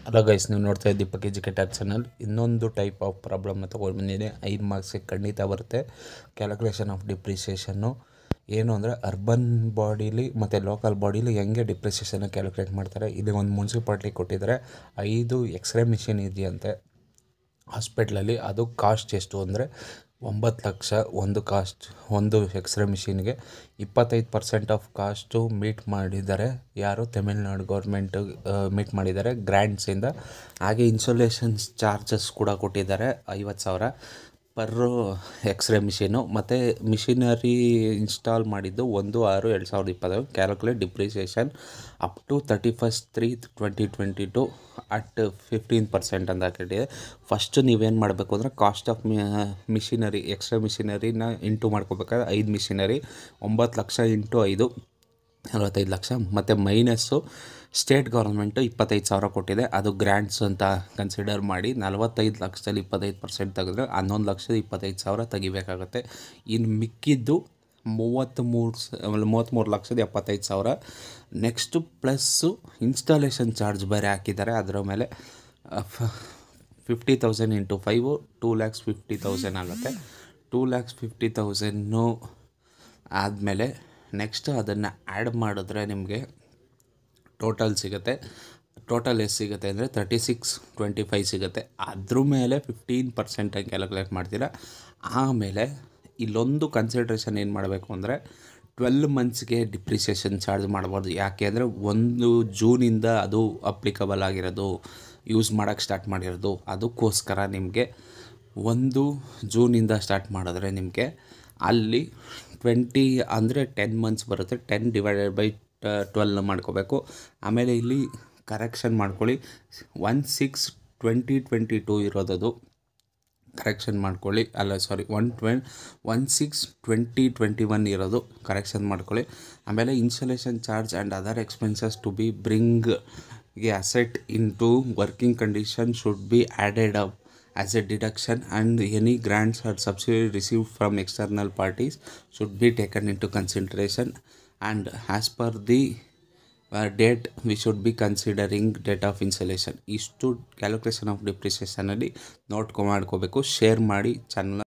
hello guys ನೀವು ನೋಡ್ತಾ ಇದ್ದೀವಿ ದೀಪಕ್ ಎಜುಕೇಟರ್ ಚಾನಲ್ ಇನ್ನೊಂದು ಟೈಪ್ ಆಫ್ ಪ್ರಾಬ್ಲಮ್ನ ತೊಗೊಂಡು ಬಂದಿದೆ ಐದು ಮಾರ್ಕ್ಸಿಗೆ ಖಂಡಿತ ಬರುತ್ತೆ ಕ್ಯಾಲ್ಕುಲೇಷನ್ ಆಫ್ ಡಿಪ್ರಿಸಿಯೇಷನ್ನು ಏನು ಅಂದರೆ ಅರ್ಬನ್ ಬಾಡೀಲಿ ಮತ್ತು ಲೋಕಲ್ ಬಾಡೀಲಿ ಹೆಂಗೆ ಡಿಪ್ರಿಸಿಯೇಷನ್ನ ಕ್ಯಾಲ್ಕುಲೇಟ್ ಮಾಡ್ತಾರೆ ಇಲ್ಲಿ ಒಂದು ಮುನ್ಸಿಪಾಲ್ಟಿ ಕೊಟ್ಟಿದ್ದಾರೆ ಐದು ಎಕ್ಸ್ರೇ ಮಿಷಿನ್ ಇದೆಯಂತೆ ಹಾಸ್ಪಿಟ್ಲಲ್ಲಿ ಅದು ಕಾಸ್ಟ್ ಎಷ್ಟು ಅಂದರೆ ಒಂಬತ್ತು ಲಕ್ಷ ಒಂದು ಕಾಸ್ಟ್ ಒಂದು ಎಕ್ಸ್ರೇ ಮಿಷಿನ್ಗೆ ಇಪ್ಪತ್ತೈದು ಪರ್ಸೆಂಟ್ ಆಫ್ ಕಾಸ್ಟು ಮೀಟ್ ಮಾಡಿದ್ದಾರೆ ಯಾರು ತಮಿಳ್ನಾಡು ಗೌರ್ಮೆಂಟು ಮೀಟ್ ಮಾಡಿದ್ದಾರೆ ಗ್ರ್ಯಾಂಟ್ಸಿಂದ ಹಾಗೆ ಇನ್ಸುಲೇಷನ್ಸ್ ಚಾರ್ಜಸ್ ಕೂಡ ಕೊಟ್ಟಿದ್ದಾರೆ ಐವತ್ತು ಸಾವಿರ ಪರ್ರು ಎಕ್ಸ್ರೇ ಮಿಷಿನು ಮತ್ತು ಮಿಷಿನರಿ ಇನ್ಸ್ಟಾಲ್ ಮಾಡಿದ್ದು ಒಂದು ಆರು ಎರಡು ಸಾವಿರದ ಇಪ್ಪತ್ತೈದು calculate depreciation up to thirty first three twenty twenty two at fifteen percent ಅಂತ ಹಾಕಿಟ್ಟಿದೆ ಫಸ್ಟು ನೀವೇನು ಮಾಡಬೇಕು ಅಂದರೆ ಕಾಸ್ಟ್ ಆಫ್ ಮಿಷಿನರಿ ಎಕ್ಸ್ಟ್ರಾ ಮಿಷಿನರಿನ ಇಂಟು ಮಾಡ್ಕೋಬೇಕಾದ್ರೆ ಐದು ಮಿಷಿನರಿ ಒಂಬತ್ತು ಲಕ್ಷ ಇಂಟು ಐದು ನಲವತ್ತೈದು ಲಕ್ಷ ಮತ್ತು ಮೈನಸ್ಸು ಸ್ಟೇಟ್ ಗೌರ್ಮೆಂಟು ಇಪ್ಪತ್ತೈದು ಸಾವಿರ ಕೊಟ್ಟಿದೆ ಅದು ಗ್ರ್ಯಾಂಟ್ಸ್ ಅಂತ ಕನ್ಸಿಡರ್ ಮಾಡಿ ನಲವತ್ತೈದು ಲಕ್ಷದಲ್ಲಿ ಇಪ್ಪತ್ತೈದು ಪರ್ಸೆಂಟ್ ತೆಗೆದ್ರೆ ಹನ್ನೊಂದು ಲಕ್ಷದ ಇಪ್ಪತ್ತೈದು ಸಾವಿರ ತೆಗಿಬೇಕಾಗುತ್ತೆ ಇನ್ನು ಮಿಕ್ಕಿದ್ದು ಮೂವತ್ತ್ಮೂರು ಸ ಆಮೇಲೆ ಮೂವತ್ತ್ಮೂರು ಲಕ್ಷದ ಎಪ್ಪತ್ತೈದು ಸಾವಿರ ನೆಕ್ಸ್ಟು ಪ್ಲಸ್ಸು ಇನ್ಸ್ಟಾಲೇಷನ್ ಚಾರ್ಜ್ ಬೇರೆ ಹಾಕಿದ್ದಾರೆ ಅದರ ಮೇಲೆ fifty thousand into five two lakhs fifty thousand ಆಗುತ್ತೆ ಟೂ ಲ್ಯಾಕ್ಸ್ ಫಿಫ್ಟಿ ತೌಸಂಡು ಆದಮೇಲೆ ನೆಕ್ಸ್ಟ್ ಅದನ್ನು ಆ್ಯಡ್ ಮಾಡಿದ್ರೆ ನಿಮಗೆ ಟೋಟಲ್ ಸಿಗುತ್ತೆ ಟೋಟಲ್ ಎಷ್ಟು ಸಿಗುತ್ತೆ ಅಂದರೆ ತರ್ಟಿ ಸಿಕ್ಸ್ ಟ್ವೆಂಟಿ ಫೈವ್ ಸಿಗುತ್ತೆ ಅದ್ರ ಮೇಲೆ ಫಿಫ್ಟೀನ್ ಪರ್ಸೆಂಟಾಗಿ ಕ್ಯಾಲ್ಕುಲೇಟ್ ಮಾಡ್ತೀರಾ ಆಮೇಲೆ ಇಲ್ಲೊಂದು ಕನ್ಸಿಡ್ರೇಷನ್ ಏನು ಮಾಡಬೇಕು ಅಂದರೆ ಟ್ವೆಲ್ ಮಂತ್ಸ್ಗೆ ಡಿಪ್ರಿಸಿಯೇಷನ್ ಚಾರ್ಜ್ ಮಾಡ್ಬಾರ್ದು ಯಾಕೆ ಅಂದರೆ ಒಂದು ಜೂನಿಂದ ಅದು ಅಪ್ಲಿಕಬಲ್ ಆಗಿರೋದು ಯೂಸ್ ಮಾಡೋಕ್ಕೆ ಸ್ಟಾರ್ಟ್ ಮಾಡಿರೋದು ಅದಕ್ಕೋಸ್ಕರ ನಿಮಗೆ ಒಂದು ಜೂನಿಂದ ಸ್ಟಾರ್ಟ್ ಮಾಡಿದ್ರೆ ನಿಮಗೆ ಅಲ್ಲಿ ಟ್ವೆಂಟಿ ಅಂದರೆ ಟೆನ್ ಮಂತ್ಸ್ ಬರುತ್ತೆ ಟೆನ್ ಡಿವೈಡೆಡ್ ಬೈ ಟ್ವೆಲ್ ಮಾಡ್ಕೋಬೇಕು ಆಮೇಲೆ ಇಲ್ಲಿ ಕರೆಕ್ಷನ್ ಮಾಡ್ಕೊಳ್ಳಿ one six twenty twenty two ಇರೋದದು ಕರೆಕ್ಷನ್ ಮಾಡ್ಕೊಳ್ಳಿ ಅಲ್ಲ sorry one twenty one six twenty twenty one ಇರೋದು ಕರೆಕ್ಷನ್ ಮಾಡ್ಕೊಳ್ಳಿ ಆಮೇಲೆ installation charge and other expenses to be bring ಗೆ asset into working condition should be added up as a deduction and any grants or subsidy received from external parties should be taken into consideration and as per the uh, date we should be considering date of installation ಇಷ್ಟು calculation of ಡಿಪ್ರಿಸಿಯೇಷನಲ್ಲಿ note ಮಾಡ್ಕೋಬೇಕು share ಮಾಡಿ channel